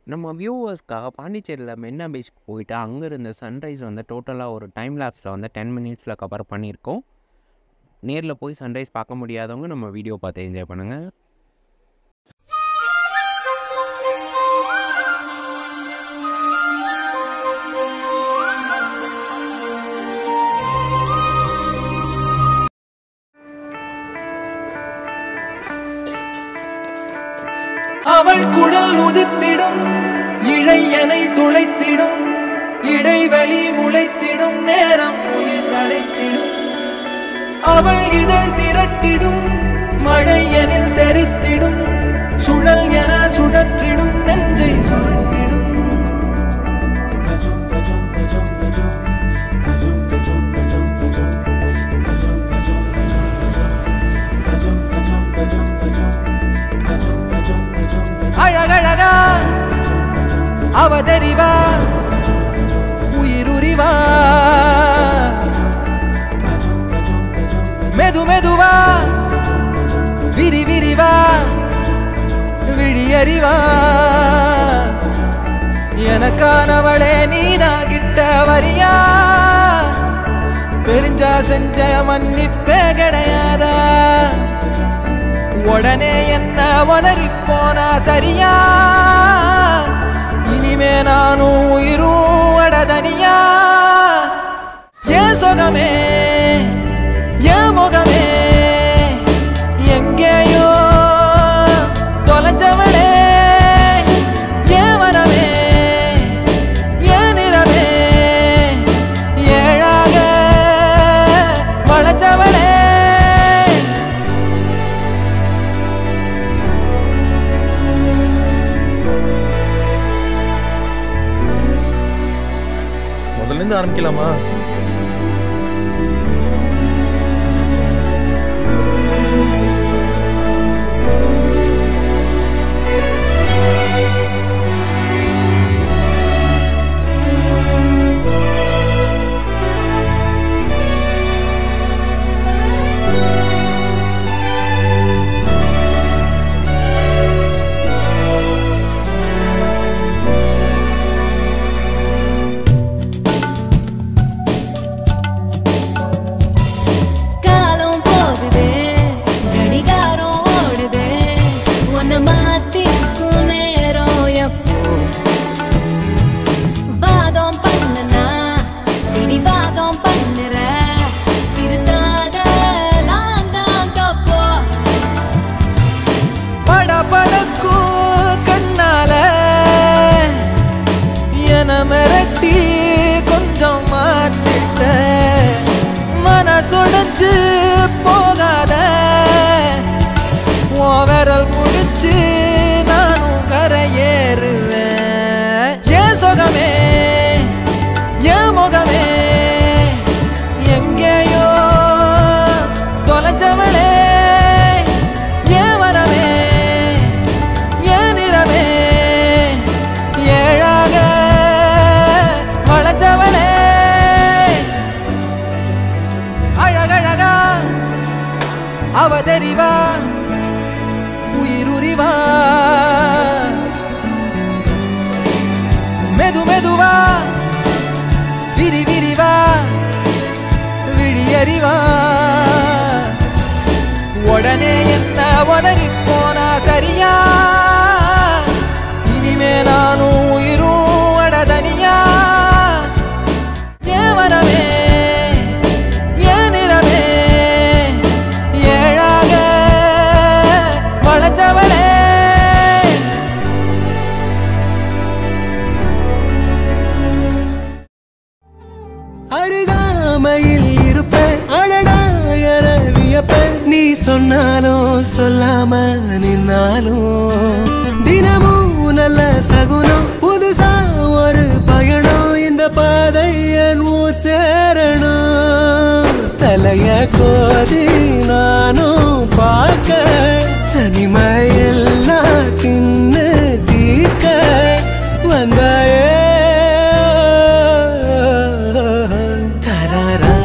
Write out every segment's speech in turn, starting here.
நம்ம வியூவர்ஸ்க்காக பாண்டிச்சேரியில் மெரினா பீச்சுக்கு போயிட்டு அங்கே இருந்த சன்ரைஸ் வந்து டோட்டலாக ஒரு டைம் லேப்ஸில் வந்து டென் மினிட்ஸில் கவர் பண்ணியிருக்கோம் நேரில் போய் சன்ரைஸ் பார்க்க முடியாதவங்க நம்ம வீடியோ பார்த்து என்ஜாய் பண்ணுங்கள் அவள் குடல் உதிர்த்திடும் இழையனை துளைத்திடும் இடைவெளி முளைத்திடும் நேரம் உயிர் அடைத்திடும் அவள் இதழ் திரட்டிடும் மழை எனில் தெரித்திடும் சுழல் என சுழற்றிடும் நெஞ்சை சுருட்டிடும் அழகழகா அவதறிவா உயிருரிவா மெது மெதுவா விரி விரிவா விழியறிவா எனக்கானவளே நீதா கிட்ட வரியா தெரிஞ்சா செஞ்ச மன்னிப்பே கிடையாதா உடனே என்ன உதறி போனா சரியா இனிமே நானும் உயிரும் அடதனியா ஏன் சுகமே ஏன் முகமே எங்கேயோ தொலைஞ்சவளே ஏன் வரமே ஏன் நிறமே ஏழாக வளைஞ்சவளே முதல்ல இருந்து ஆரம்பிக்கலாமா காலம் போகுதே கடிகாரம் ஓடுதே உன்னை மாத்திக்கும் நேரம் எப்போ வாதம் பண்ணுனா பிடிவாதம் பண்ணுற திருத்தாத நான் தான் தப்போ படபடக்கும் கண்ணால என மிரட்டி கொஞ்சம் மாத்திட்ட மனசுடைஞ்சு போகாத உன் விரல் முடிச்சு நானும் கரையேறுவேன் ஏன் சுகமே ஏன் முகமே எங்கேயோ தொலைஞ்சவளே ஏன் வரமே ஏன் நிறமே ஏழாக வளைஞ்சவளே அழகழகா அவதறிவா உயிருரிவா மெது மெதுவா விரி விரிவா விழியறிவா உடனே என்ன உதறி போனா சரியா இனிமே நானும் உயிரும் அடதனியா ஏன் வரமே ஏன் நிறமே ஏழாக வளைஞ்சவளே அருகாமையில் இருப்பேன் அழடா என வியப்பேன் நீ சொன்னாலும் சொல்லாம நின்னாலும் தினமும் நல்ல சகுனம் புதுசா ஒரு பயணம் இந்த பாதை என் ஊர் சேரணும் தலைய கோதி நானும் பார்க்க தனிமையெல்லாம் தின்னு தீக்க வந்தாயே தரரா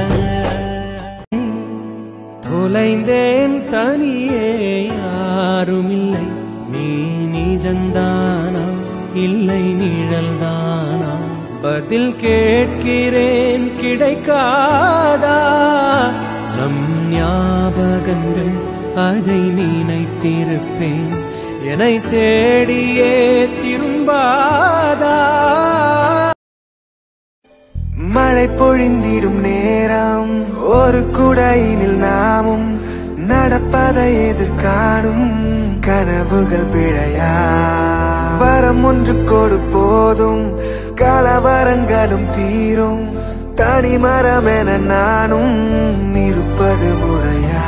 தொலைந்தேன் தனியே யாருமில்லை நீ நிஜந்தானா இல்லை நிழல்தானா பதில் கேட்கிறேன் கிடைக்காதா நம் ஞாபகங்கள் அதை நினைத்திருப்பேன் என்னை தேடியே திரும்பாதா மழை பொழிந்திடும் நேரம் ஒரு குடையினில் நாமும் நடப்பதை எதிர்காணும் கனவுகள் பிழையா வரம் ஒன்று கொடு போதும் கலவரங்களும் தீரும் தனி மரம் என நானும் இருப்பது முறையா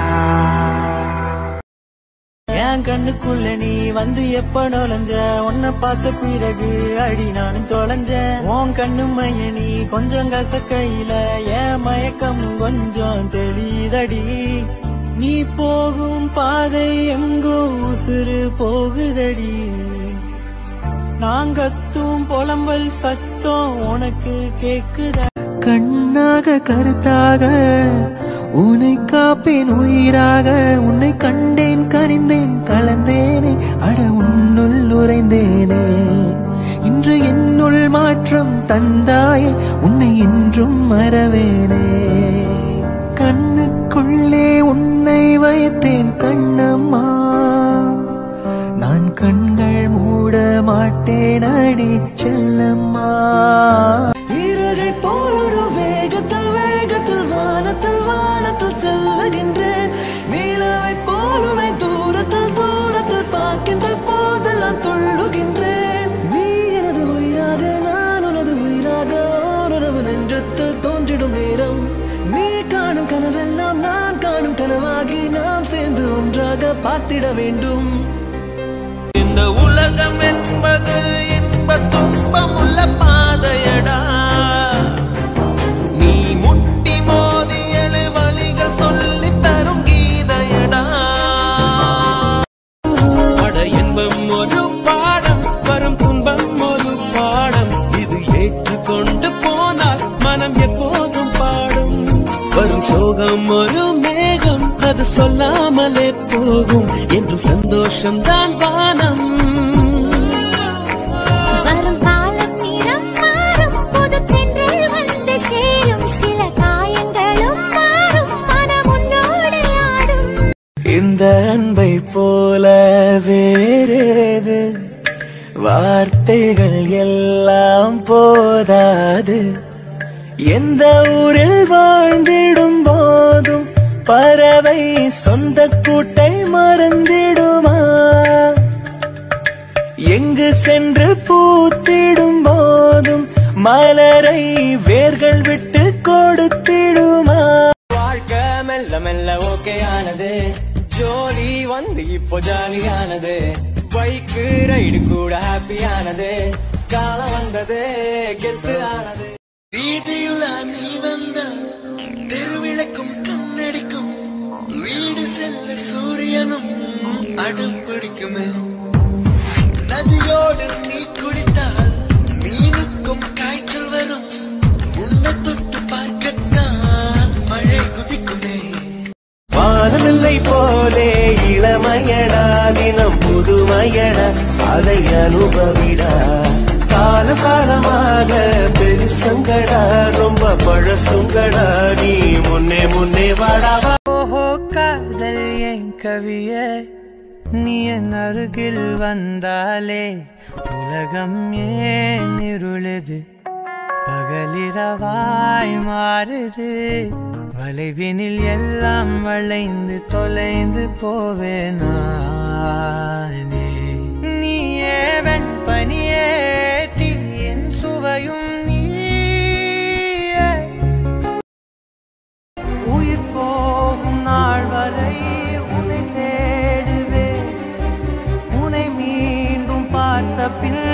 என் கண்ணுக்குள்ள நீ வந்து எப்ப நுழைஞ்ச உன்னை பார்த்த பிறகு அடி நானும் தொலைஞ்ச உன் கண்ணு மைய நீ கொஞ்சம் கசக்கையில என் மயக்கம் கொஞ்சம் தெளிதடி நீ போகும் பாதை எங்கோ உசுறு போகுதடி நாங்கத்தும் புலம்பல் சத்தம் உனக்கு கேக்குதா கண்ணாக கருத்தாக உன்னை காப்பேன் உயிராக உன்னை கண்டேன் கனிந்தேன் கலந்தேனே அட உன்னுள் உறைந்தேனே இன்று என்னுள் மாற்றம் தந்தாயே உன்னை என்றும் மறவேனே கண்ணுக்குள்ளே உன்னை வைத்தேன் கண்ணம்மா நான் கண்கள் மூட மாட்டேன் அடி செல்லம்மா இறகை போல் ஒரு வேகத்தில் வேகத்தில் வானத்தில் வானத்தில் செல்லுகின்றேன் நீலவை போல் உன்னை தூரத்தில் தூரத்தில் பார்க்கின்ற போதெல்லாம் துள்ளுகின்றேன் நீ எனது உயிராக நான் உனது உயிராக ஓருறவு நெஞ்சத்தில் தோன்றிடும் நேரம் நீ காணும் கனவெல்லாம் நான் காணும் கனவாகி நாம் சேர்ந்து ஒன்றாக பார்த்திட வேண்டும் இந்த உலகம் என்பது இன்ப துன்பம் உள்ள பாதையடா நீ முட்டி மோதி எழு வழிகள் சொல்லி தரும் கீதையடா அட இன்பம் ஒரு பாடம் வரும் துன்பம் ஒரு பாடம் இது ஏற்றுக்கொண்டு போனால் மனம் எப்போதும் பாடும் வரும் சோகம் ஒரு மேகம் அது சொல்லாமலே போகும் என்றும் சந்தோஷம்தான் வானம் வரும் காலம் நிறம் மாறும் புது தென்றல் வந்து சேரும் சில காயங்களும் மாறும் மனம் உன்னோடு ஆடும் இந்த அன்பை போல வேறேது வார்த்தைகள் எல்லாம் போதாது எந்த ஊரில் வாழ்ந்திடும் போதும் பறவை சொந்த கூட்டை மறந்திடுமா எங்கு சென்று பூத்திடும் போதும் மலரை வேர்கள் விட்டு கொடுத்திடுமா வாழ்க்கை மெல்ல மெல்ல ஓகே ஆனது ஜோலி வந்து இப்போ ஜாலியானது பைக்கு ரைடு கூட ஹாப்பியானது காலம் வந்தது கெத்து ஆனது வீதியுலா நீ வந்தால் தெருவிளக்கும் கண்ணடிக்கும் வீடு செல்ல சூரியனும் அடம் பிடிக்குமே நதியோடு நீ குளித்தால் மீனுக்கும் காய்ச்சல் வரும் உன்னை தொட்டு பார்க்கத்தான் மழை குதிக்குமே வானமில்லை போலே இளமையடா தினம் புதுமையடா அதை அனுபவிடா கால காலமாக பெருசங்கடா ரொம்ப பழசுங்கடா நீ முன்னே முன்னே வாடா ஓஹோ காதல் என் கவிய நீ என் அருகில் வந்தாலே உலகம் ஏன் இருளுது பகலிரவாய் மாறுது வளைவினில் எல்லாம் வளைந்து தொலைந்து போவேனானே நீயே வெண்பனியே தீயின் சுவையும் நீயே உயிர் போகும் நாள் வரை உன்னை தேடுவேன் உன்னை மீண்டும் பார்த்த பின்